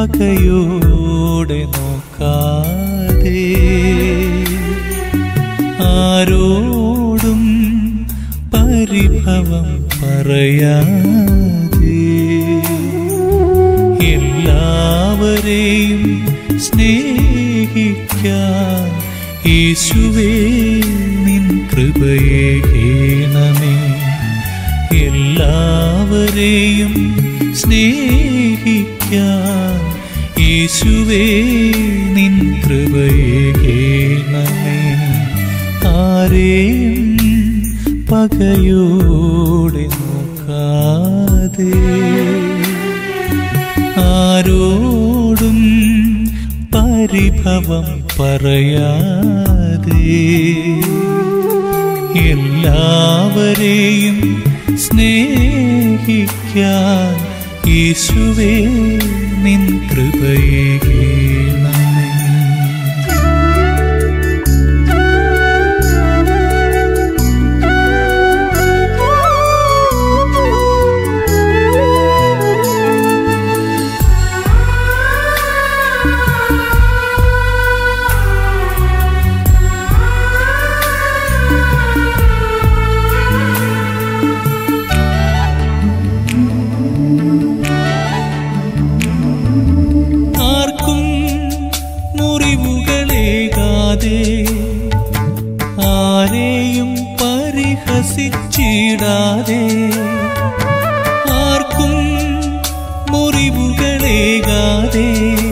പകയോടെ നോക്കാതെ ആരോടും പരിഭവം പറയാതെ എല്ലാവരെയും സ്നേഹിക്കാൻ യേശുവേ നിൻ കൃപയെ കേണമേ എല്ലാവരെയും സ്നേഹിക്കാൻ യേശുവേ നിൻ കൃപയെ കേണമേ ആരെയും പകയോടെ നോക്കാതെ ആരോടും പരിഭവം പറയാതെ എല്ലാവരെയും സ്നേഹിക്കാൻ യേശുവേ നിൻ കൃപയെ കേണമേ ആർക്കും മുറിവുകളേകാതെ ആരെയും പരിഹസിച്ചിടാതെ ആർക്കും മുറിവുകളേകാതെ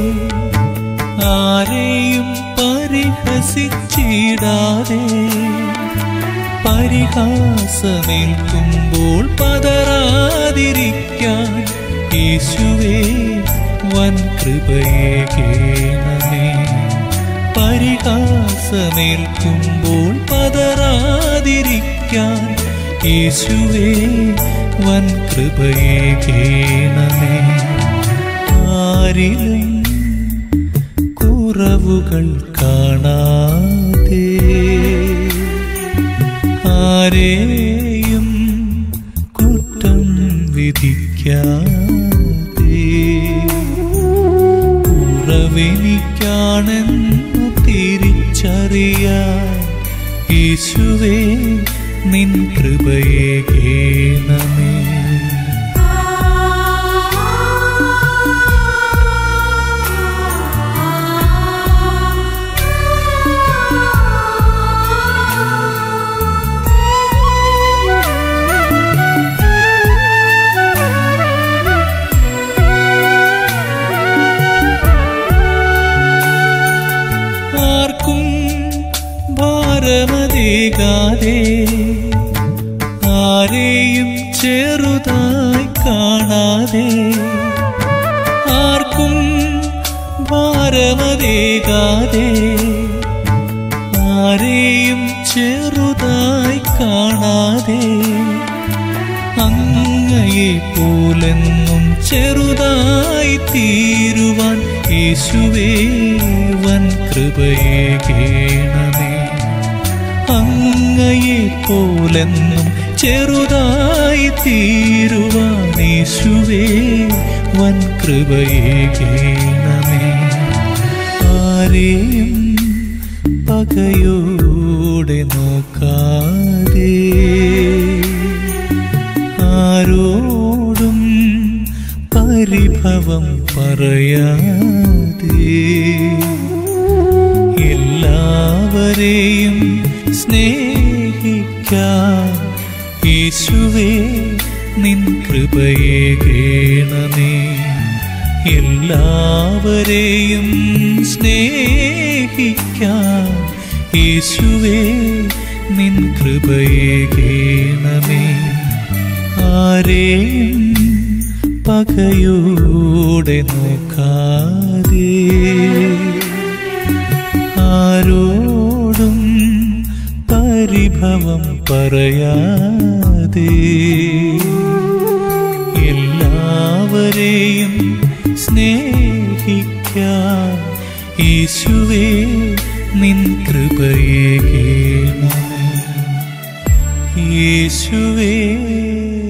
ആരെയും പരിഹസിച്ചിടാതെ പരിഹാസമേൽക്കുമ്പോൾ പതറാതിരിക്കാൻ യേശുവേ വൻ കൃപയെ കേണമേ പരിഹാസമേൽക്കുമ്പോൾ പതറാതിരിക്കാൻ യേശുവേ വൻ കൃപയെ കേണമേ ആരിലും കുറവുകൾ കാണാതെ ആരെയും കുറ്റം വിധിക്കാതെ കുറവെനിക്കാണെന്നു തിരിച്ചറിയാൻ യേശുവേ നിൻ കൃപയെ കേണമേ ആർക്കും ഭാരമതേകാതെ ആരെയും ചെറുതായി കാണാതെ ആർക്കും ഭാരമതേകാതെ ആരെയും ചെറുതായി കാണാതെ അങ്ങയെ പോലെന്നും ചെറുതായി തീരുവാൻ യേശുവേ വൻ കൃപയെ കേണമേ അങ്ങയെ പോലെന്നും ചെറുതായി തീരുവാൻ യേശുവേ വൻ കൃപയെ കേണമേ ആരെയും പകയോടെ നോക്കാതെ ആരോടും പരിഭവം പറയാതെ എല്ലാവരെയും സ്നേഹിക്കാൻ യേശുവേ നിൻ കൃപയെ കേണമേ എല്ലാവരെയും സ്നേഹിക്കാൻ യേശുവേ നിൻ കൃപയെ കേണമേ ആരെയും പകയോടെ നോക്കാതെ ആരോടും പരിഭവം പറയാതെ എല്ലാവരെയും സ്നേഹിക്കാൻ യേശുവേ നിൻ കൃപയെ കേണമേ യേശുവേ